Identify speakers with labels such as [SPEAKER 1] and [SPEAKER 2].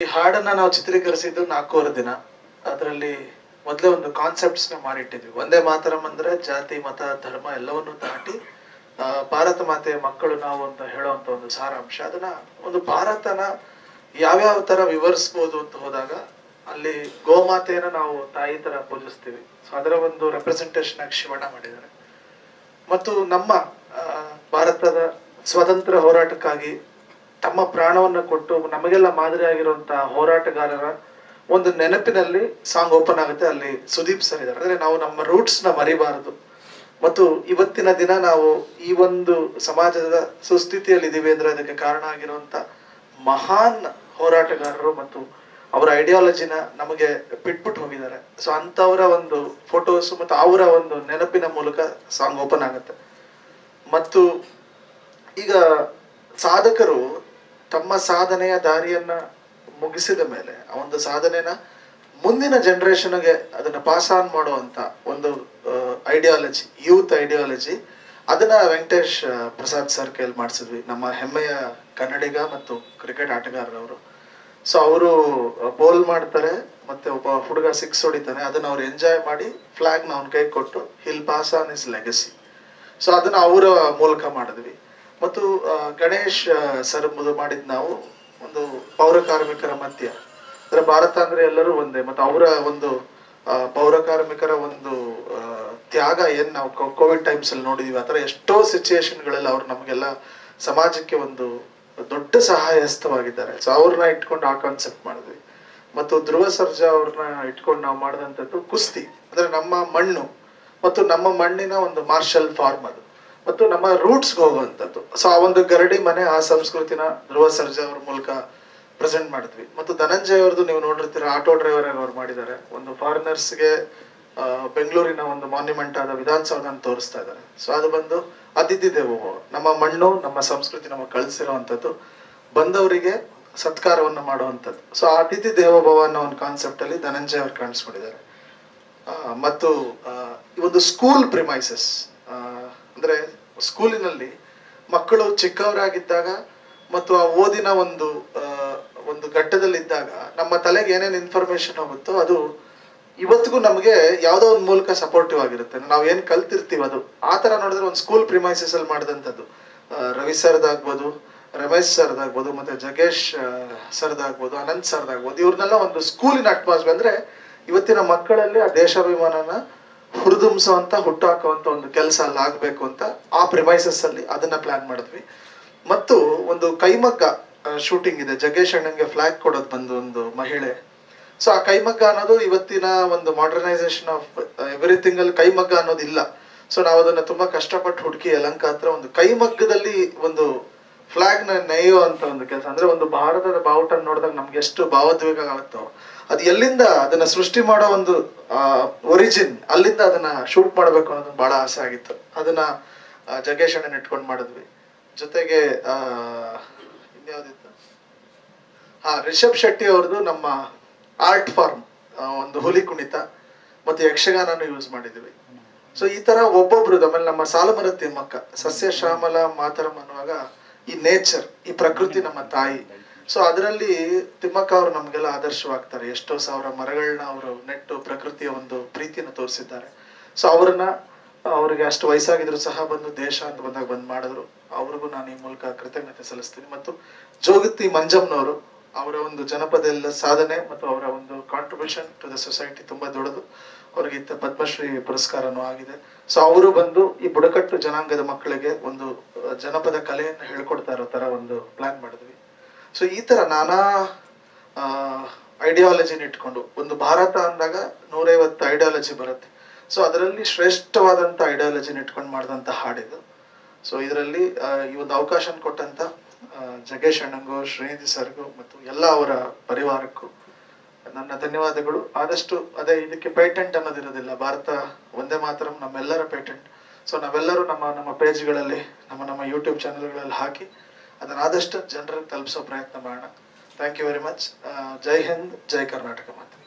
[SPEAKER 1] ಈ ಹಾಡನ್ನ ನಾವು ಚಿತ್ರೀಕರಿಸಿದ್ದು ನಾಲ್ಕೂವರೆ ದಿನ ಅದರಲ್ಲಿ ಮೊದಲೇ ಒಂದು ಕಾನ್ಸೆಪ್ಟ್ಸ್ ನ ಮಾಡಿಟ್ಟಿದ್ವಿ ಒಂದೇ ಮಾತರಂ ಅಂದ್ರೆ ಜಾತಿ ಮತ ಧರ್ಮ ಎಲ್ಲವನ್ನೂ ದಾಟಿ ಆ, ಭಾರತ ಮಾತೆಯ ಮಕ್ಕಳು ನಾವು ಅಂತ ಹೇಳುವಂತ ಒಂದು ಸಾರಾಂಶ ಅದನ್ನ ಒಂದು ಭಾರತನ ಯಾವ್ಯಾವ ತರ ವಿವರಿಸ್ಬೋದು ಅಂತ ಹೋದಾಗ ಅಲ್ಲಿ ಗೋಮಾತೆಯನ್ನ ನಾವು ತಾಯಿ ತರ ಪೂಜಿಸ್ತೀವಿ ಸೊ ಅದರ ಒಂದು ರೆಪ್ರೆಸೆಂಟೇಷನ್ ಆಗಿ ಶಿವಣ್ಣ ಮಾಡಿದ್ದಾರೆ ಮತ್ತು ನಮ್ಮ ಆ, ಭಾರತದ ಸ್ವತಂತ್ರ ಹೋರಾಟಕ್ಕಾಗಿ ತಮ್ಮ ಪ್ರಾಣವನ್ನ ಕೊಟ್ಟು ನಮಗೆಲ್ಲ ಮಾದರಿ ಆಗಿರುವಂತಹ ಹೋರಾಟಗಾರರ ಒಂದು ನೆನಪಿನಲ್ಲಿ ಸಾಂಗ್ ಓಪನ್ ಆಗುತ್ತೆ ಅಲ್ಲಿ ಸುದೀಪ್ ಸರ್ ಇದ್ದಾರೆ ಅಂದ್ರೆ ನಾವು ನಮ್ಮ ರೂಟ್ಸ್ ನ ಮರಿಬಾರದು ಮತ್ತು ಇವತ್ತಿನ ದಿನ ನಾವು ಈ ಒಂದು ಸಮಾಜದ ಸುಸ್ಥಿತಿಯಲ್ಲಿ ಇದೀವಿ ಅಂದ್ರೆ ಅದಕ್ಕೆ ಕಾರಣ ಆಗಿರುವಂತ ಮಹಾನ್ ಹೋರಾಟಗಾರರು ಮತ್ತು ಅವರ ಐಡಿಯಾಲಜಿನ ನಮಗೆ ಬಿಟ್ಬಿಟ್ಟು ಹೋಗಿದ್ದಾರೆ ಸೊ ಅಂತವರ ಒಂದು ಫೋಟೋಸ್ ಮತ್ತು ಅವರ ಒಂದು ನೆನಪಿನ ಮೂಲಕ ಸಾಂಗ್ ಓಪನ್ ಆಗುತ್ತೆ ಮತ್ತು ಈಗ ಸಾಧಕರು ತಮ್ಮ ಸಾಧನೆಯ ದಾರಿಯನ್ನ ಮುಗಿಸಿದ ಮೇಲೆ ಆ ಒಂದು ಸಾಧನೆನ ಮುಂದಿನ ಜನರೇಷನ್ಗೆ ಅದನ್ನ ಪಾಸ್ ಆನ್ ಮಾಡುವಂತ ಒಂದು ಐಡಿಯಾಲಜಿ ಯೂತ್ ಐಡಿಯಾಲಜಿ ಅದನ್ನ ವೆಂಕಟೇಶ್ ಆ, ಪ್ರಸಾದ್ ಸರ್ ಕೈಯಲ್ಲಿ ಮಾಡಿಸಿದ್ವಿ ನಮ್ಮ ಹೆಮ್ಮೆಯ ಕನ್ನಡಿಗ ಮತ್ತು ಕ್ರಿಕೆಟ್ ಆಟಗಾರರವರು ಸೊ ಅವರು ಬೌಲ್ ಮಾಡ್ತಾರೆ ಮತ್ತೆ ಒಬ್ಬ ಹುಡುಗ ಸಿಕ್ಸ್ ಹೊಡಿತಾನೆ ಅದನ್ನ ಅವ್ರು ಎಂಜಾಯ್ ಮಾಡಿ ಫ್ಲಾಗ್ ನ ಅವ್ನ ಕೈ ಕೊಟ್ಟು he'll pass on his legacy so ಅದನ್ನ ಅವರ ಮೂಲಕ ಮಾಡಿದ್ವಿ ಮತ್ತು ಆ, ಗಣೇಶ್ ಸರ್ ಮಾಡಿದ್ ನಾವು ಒಂದು ಪೌರ ಕಾರ್ಮಿಕರ ಮಧ್ಯ ಅಂದ್ರೆ ಭಾರತ ಅಂದ್ರೆ ಎಲ್ಲರೂ ಒಂದೇ ಮತ್ತು ಅವರ ಒಂದು ಆ, ಪೌರ ಕಾರ್ಮಿಕರ ಒಂದು ಆ, ತ್ಯಾಗ ಏನ್ ನಾವು ಕೋವಿಡ್ ಟೈಮ್ಸ್ ಅಲ್ಲಿ ನೋಡಿದೀವಿ ಆತರ ಎಷ್ಟೋ ಸಿಚುಯೇಷನ್ಗಳಲ್ಲಿ ಅವ್ರು ನಮಗೆಲ್ಲ ಸಮಾಜಕ್ಕೆ ಒಂದು ದೊಡ್ಡ ಸಹಾಯಸ್ಥವಾಗಿದ್ದಾರೆ ಸೊ ಅವ್ರನ್ನ ಇಟ್ಕೊಂಡು ಆ ಕಾನ್ಸೆಪ್ಟ್ ಮಾಡಿದ್ವಿ ಮತ್ತು ಧ್ರುವ ಸರ್ಜಾ ಅವ್ರನ್ನ ಇಟ್ಕೊಂಡು ನಾವು ಮಾಡಿದಂಥದ್ದು ಕುಸ್ತಿ ಅಂದ್ರೆ ನಮ್ಮ ಮಣ್ಣು ಮತ್ತು ನಮ್ಮ ಮಣ್ಣಿನ ಒಂದು ಮಾರ್ಷಲ್ ಫಾರ್ಮ್ ಅದು ಮತ್ತು ನಮ್ಮ ರೂಟ್ಸ್ ಹೋಗುವಂಥದ್ದು ಸೊ ಆ ಒಂದು ಗರಡಿ ಮನೆ ಆ ಸಂಸ್ಕೃತಿನ ಧ್ರುವ ಸರ್ಜಾ ಅವ್ರ ಮೂಲಕ ಪ್ರೆಸೆಂಟ್ ಮಾಡಿದ್ವಿ ಮತ್ತು ಧನಂಜಯ್ ಅವ್ರದ್ದು ನೀವು ನೋಡಿರ್ತೀರ ಆಟೋ ಡ್ರೈವರ್ ಆಗಿ ಅವ್ರು ಮಾಡಿದ್ದಾರೆ ಒಂದು ಫಾರಿನರ್ಸ್ಗೆ ಬೆಂಗಳೂರಿನ ಒಂದು ಮಾನ್ಯುಮೆಂಟ್ ಆದ ವಿಧಾನಸೌಧ ತೋರಿಸ್ತಾ ಇದ್ದಾರೆ ಸೊ ಅದು ಬಂದು ಅತಿಥಿ ದೇವೋ ನಮ್ಮ ಮಣ್ಣು ನಮ್ಮ ಸಂಸ್ಕೃತಿ ನಮಗೆ ಕಳಿಸಿರುವಂಥದ್ದು ಬಂದವರಿಗೆ ಸತ್ಕಾರವನ್ನು ಮಾಡುವಂಥದ್ದು ಸೊ ಆ ಅತಿಥಿ ದೇವೋಭವ ಅನ್ನೋ ಒಂದು ಕಾನ್ಸೆಪ್ಟ್ ಅಲ್ಲಿ ಧನಂಜಯ್ ಅವ್ರು ಕಾಣಿಸ್ಕೊಂಡಿದ್ದಾರೆ ಆ, ಮತ್ತು ಆ, ಈ ಒಂದು ಸ್ಕೂಲ್ ಪ್ರಿಮೈಸಸ್ ಅಂದ್ರೆ ಸ್ಕೂಲಿನಲ್ಲಿ ಮಕ್ಕಳು ಚಿಕ್ಕವರಾಗಿದ್ದಾಗ ಮತ್ತು ಆ ಓದಿನ ಒಂದು ಆ, ಒಂದು ಘಟ್ಟದಲ್ಲಿದ್ದಾಗ ನಮ್ಮ ತಲೆಗೆ ಏನೇನು ಇನ್ಫಾರ್ಮೇಶನ್ ಹೋಗುತ್ತೋ ಅದು ಇವತ್ತಿಗೂ ನಮಗೆ ಯಾವುದೋ ಒಂದು ಮೂಲಕ ಸಪೋರ್ಟಿವ್ ಆಗಿರುತ್ತೆ ನಾವು ಏನ್ ಕಲ್ತಿರ್ತೀವಿ ಅದು ಆ ತರ ನೋಡಿದ್ರೆ ಒಂದು ಸ್ಕೂಲ್ ಪ್ರಿಮೈಸಸ್ ಅಲ್ಲಿ ಮಾಡಿದಂಥದ್ದು ಆ, ರವಿ ಸರ್ದಾಗ್ಬೋದು ರಮೇಶ್ ಸರ್ದಾಗ್ಬೋದು ಮತ್ತೆ ಜಗೇಶ್ ಆ, ಸರ್ದಾಗ್ಬೋದು ಅನಂತ್ ಸರ್ದಾಗ್ಬೋದು ಇವ್ರನ್ನೆಲ್ಲ ಒಂದು ಸ್ಕೂಲಿನ ಅಟ್ಮಾಸ್ಫಿಯರ್ ಅಂದ್ರೆ ಇವತ್ತಿನ ಮಕ್ಕಳಲ್ಲಿ ಆ ದೇಶಾಭಿಮಾನನ ಹುರಿದುಂಬಿಸುವಂತ ಹುಟ್ಟಾಕುವಂತ ಒಂದು ಕೆಲಸ ಅಲ್ಲಿ ಆಗ್ಬೇಕು ಅಂತ ಆ ಪ್ರಿಮೈಸಸ್ ಅಲ್ಲಿ ಅದನ್ನ ಪ್ಲಾನ್ ಮಾಡಿದ್ವಿ ಮತ್ತು ಒಂದು ಕೈಮಗ್ಗ ಶೂಟಿಂಗ್ ಇದೆ ಜಗೇಶ್ ಅಣ್ಣಂಗೆ ಫ್ಲಾಗ್ ಕೊಡೋದು ಬಂದು ಒಂದು ಮಹಿಳೆ ಸೊ ಆ ಕೈಮಗ್ಗ ಅನ್ನೋದು ಇವತ್ತಿನ ಒಂದು ಮಾಡರ್ನೈಸೇಷನ್ ಆಫ್ ಎವ್ರಿಥಿಂಗ್ ಅಲ್ಲಿ ಕೈಮಗ್ಗ ಅನ್ನೋದು ಇಲ್ಲ ಸೊ ನಾವು ಅದನ್ನ ತುಂಬಾ ಕಷ್ಟಪಟ್ಟು ಹುಡುಕಿ ಯಲಂಕ ಹತ್ರ ಒಂದು ಕೈಮಗ್ಗದಲ್ಲಿ ಒಂದು ಫ್ಲಾಗ್ ನ ನೇಯೋ ಅಂತ ಒಂದು ಕೆಲಸ ಅಂದ್ರೆ ಒಂದು ಭಾರತದ ಬಾವುಟನ್ ನೋಡಿದಾಗ ನಮ್ಗೆ ಎಷ್ಟು ಭಾವೋದ್ವೇಗ ಆಗುತ್ತೋ ಅದು ಎಲ್ಲಿಂದ ಅದನ್ನ ಸೃಷ್ಟಿ ಮಾಡೋ ಒಂದು ಒರಿಜಿನ್ ಅಲ್ಲಿಂದ ಅದನ್ನ ಶೂಟ್ ಮಾಡ್ಬೇಕು ಅನ್ನೋದು ಬಹಳ ಆಸೆ ಆಗಿತ್ತು ಅದನ್ನ ಆ, ಜಗ್ಗೇಶ್ ಅಣ್ಣನ ಇಟ್ಕೊಂಡು ಮಾಡಿದ್ವಿ ಜೊತೆಗೆ ಆ ಇನ್ಯಾವ್ದಿತ್ತು ಹಾ ರಿಷಬ್ ಶೆಟ್ಟಿ ಅವ್ರದ್ದು ನಮ್ಮ ಆರ್ಟ್ ಫಾರ್ಮ್ ಒಂದು ಹುಲಿ ಕುಣಿತ ಮತ್ತು ಯಕ್ಷಗಾನನು ಯೂಸ್ ಮಾಡಿದ್ವಿ ಸೊ ಈ ತರ ಒಬ್ಬೊಬ್ರು ಆಮೇಲೆ ನಮ್ಮ ಸಾಲುಮರ ತಿಮ್ಮಕ್ಕ ಸಸ್ಯ ಶ್ಯಾಮಲ ಮಾತರಂ ಅನ್ನುವಾಗ ಈ ನೇಚರ್ ಈ ಪ್ರಕೃತಿ ನಮ್ಮ ತಾಯಿ ಸೊ ಅದರಲ್ಲಿ ತಿಮ್ಮಕ್ಕ ಅವರು ನಮಗೆಲ್ಲ ಆದರ್ಶವಾಗ್ತಾರೆ ಎಷ್ಟೋ ಸಾವಿರ ಮರಗಳನ್ನ ಅವರು ನೆಟ್ಟು ಪ್ರಕೃತಿಯ ಒಂದು ಪ್ರೀತಿಯನ್ನು ತೋರಿಸಿದ್ದಾರೆ ಸೊ ಅವ್ರನ್ನ ಅವ್ರಿಗೆ ಅಷ್ಟು ವಯಸ್ಸಾಗಿದ್ರು ಸಹ ಬಂದು ದೇಶ ಅಂತ ಬಂದಾಗ ಬಂದ್ ಮಾಡಿದ್ರು ಅವ್ರಿಗೂ ನಾನು ಈ ಮೂಲಕ ಕೃತಜ್ಞತೆ ಸಲ್ಲಿಸ್ತೀನಿ ಮತ್ತು ಜೋಗತಿ ಮಂಜಮ್ನವರು ಅವರ ಒಂದು ಜನಪದ ಸಾಧನೆ ಮತ್ತು ಅವರ ಒಂದು ಕಾಂಟ್ರಿಬ್ಯೂಷನ್ ಟು ದ ಸೊಸೈಟಿ ತುಂಬಾ ದೊಡ್ಡದು ಅವರಿಗೆ ಇತ್ತ ಪದ್ಮಶ್ರೀ ಪುರಸ್ಕಾರನೂ ಆಗಿದೆ ಸೊ ಅವರು ಬಂದು ಈ ಬುಡಕಟ್ಟು ಜನಾಂಗದ ಮಕ್ಕಳಿಗೆ ಒಂದು ಅಹ್, ಜನಪದ ಕಲೆಯನ್ನು ಹೇಳ್ಕೊಡ್ತಾ ಇರೋ ತರ ಒಂದು ಪ್ಲಾನ್ ಮಾಡಿದ್ವಿ ಸೊ ಈ ತರ ನಾನಾ ಐಡಿಯಾಲಜಿನ ಇಟ್ಕೊಂಡು ಒಂದು ಭಾರತ ಅಂದಾಗ ನೂರೈವತ್ತು ಐಡಿಯಾಲಜಿ ಬರುತ್ತೆ ಸೊ ಅದರಲ್ಲಿ ಶ್ರೇಷ್ಠವಾದಂತ ಐಡಿಯಾಲಜಿನ ಇಟ್ಕೊಂಡು ಮಾಡಿದಂತ ಹಾಡಿದು ಸೊ ಇದರಲ್ಲಿ ಈ ಒಂದು ಅವಕಾಶ ಕೊಟ್ಟಂತ ಆ, ಜಗೇಶ್ ಅಣ್ಣಂಗೂ ಶ್ರೀನಿಧಿ ಸರ್ಗೂ ಮತ್ತು ಎಲ್ಲ ಅವರ ಪರಿವಾರಕ್ಕೂ ನನ್ನ ಧನ್ಯವಾದಗಳು ಆದಷ್ಟು ಅದೇ ಇದಕ್ಕೆ ಪೇಟೆಂಟ್ ಅನ್ನೋದಿರೋದಿಲ್ಲ ಭಾರತ ಒಂದೇ ಮಾತ್ರ ನಮ್ಮೆಲ್ಲರ ಪೇಟೆಂಟ್ ಸೊ ನಾವೆಲ್ಲರೂ ನಮ್ಮ ನಮ್ಮ ಪೇಜ್ಗಳಲ್ಲಿ ನಮ್ಮ ನಮ್ಮ ಯೂಟ್ಯೂಬ್ ಚಾನೆಲ್ಗಳಲ್ಲಿ ಹಾಕಿ ಅದನ್ನ ಆದಷ್ಟು ಜನರಿಗೆ ತಲುಪಿಸೋ ಪ್ರಯತ್ನ ಮಾಡೋಣ thank you very much Jai Hind Jai Karnataka ಮಾತೆ